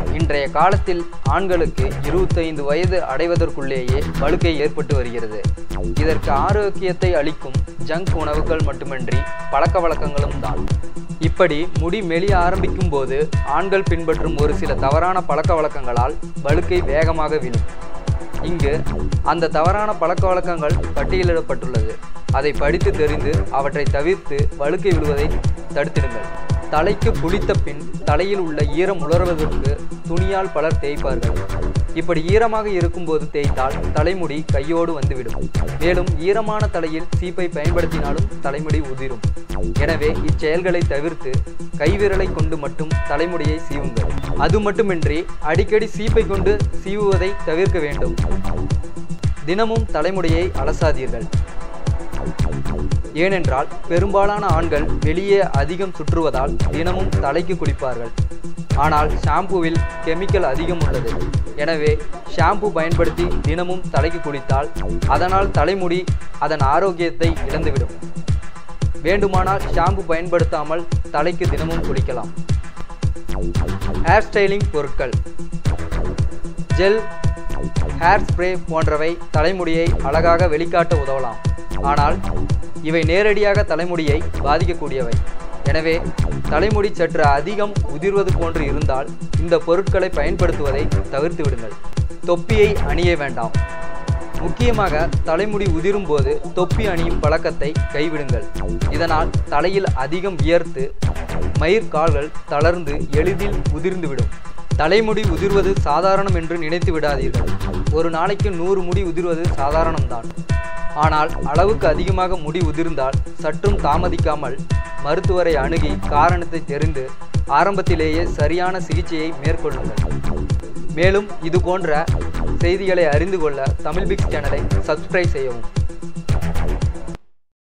இன்றைய காலத்தில் ஆண்களுக்கு இருபத்தைந்து வயது அடைவதற்குள்ளேயே வழுக்கை ஏற்பட்டு வருகிறது இதற்கு ஆரோக்கியத்தை அளிக்கும் ஜங்க் உணவுகள் மட்டுமின்றி பழக்க வழக்கங்களும் தான் இப்படி முடி மெலிய ஆரம்பிக்கும் போது ஆண்கள் பின்பற்றும் ஒரு சில தவறான பழக்க வழக்கங்களால் வழுக்கை வேகமாக விழும் இங்கு அந்த தவறான பழக்க வழக்கங்கள் பட்டியலிடப்பட்டுள்ளது அதை படித்து தெரிந்து அவற்றை தவிர்த்து வழுக்கை விழுவதை தடுத்திடுங்கள் தலைக்கு குளித்த பின் தலையில் உள்ள ஈரம் உலர்வதற்கு துணியால் பலர் தேய்ப்பார்கள் இப்படி ஈரமாக இருக்கும்போது தேய்த்தால் தலைமுடி கையோடு வந்துவிடும் மேலும் ஈரமான தலையில் சீப்பை பயன்படுத்தினாலும் தலைமுடி உதிரும் எனவே இச்செயல்களை தவிர்த்து கைவிரலை கொண்டு மட்டும் தலைமுடியை சீவுங்கள் அது மட்டுமின்றி அடிக்கடி சீப்பை கொண்டு சீவுவதை தவிர்க்க வேண்டும் தினமும் தலைமுடியை அலசாதீர்கள் ஏனென்றால் பெரும்பாலான ஆண்கள் வெளியே அதிகம் சுற்றுவதால் தினமும் தலைக்கு குளிப்பார்கள் ஆனால் ஷாம்புவில் கெமிக்கல் அதிகம் உள்ளது எனவே ஷாம்பு பயன்படுத்தி தினமும் தலைக்கு குளித்தால் அதனால் தலைமுடி அதன் ஆரோக்கியத்தை இழந்துவிடும் வேண்டுமானால் ஷாம்பு பயன்படுத்தாமல் தலைக்கு தினமும் குளிக்கலாம் ஹேர் ஸ்டைலிங் பொருட்கள் ஜெல் ஹேர் ஸ்ப்ரே போன்றவை தலைமுடியை அழகாக வெளிக்காட்ட உதவலாம் ஆனால் இவை நேரடியாக தலைமுடியை பாதிக்கக்கூடியவை எனவே தலைமுடி சற்று அதிகம் உதிர்வது போன்று இருந்தால் இந்த பொருட்களை பயன்படுத்துவதை தவிர்த்து விடுங்கள் தொப்பியை அணிய வேண்டாம் முக்கியமாக தலைமுடி உதிரும் போது தொப்பி அணியும் பழக்கத்தை கைவிடுங்கள் இதனால் தலையில் அதிகம் வியர்த்து மயிர்கால்கள் தளர்ந்து எளிதில் உதிர்ந்துவிடும் தலைமுடி உதிர்வது சாதாரணம் என்று நினைத்து விடாதீர்கள் ஒரு நாளைக்கு நூறு முடி உதிர்வது சாதாரணம்தான் ஆனால் அளவுக்கு அதிகமாக முடி உதிர்ந்தால் சற்றும் தாமதிக்காமல் மருத்துவரை அணுகி காரணத்தை தெரிந்து ஆரம்பத்திலேயே சரியான சிகிச்சையை மேற்கொள்ளுங்கள் மேலும் இது போன்ற செய்திகளை அறிந்து கொள்ள தமிழ் பிக்ஸ் சேனலை சப்ஸ்கிரைப் செய்யவும்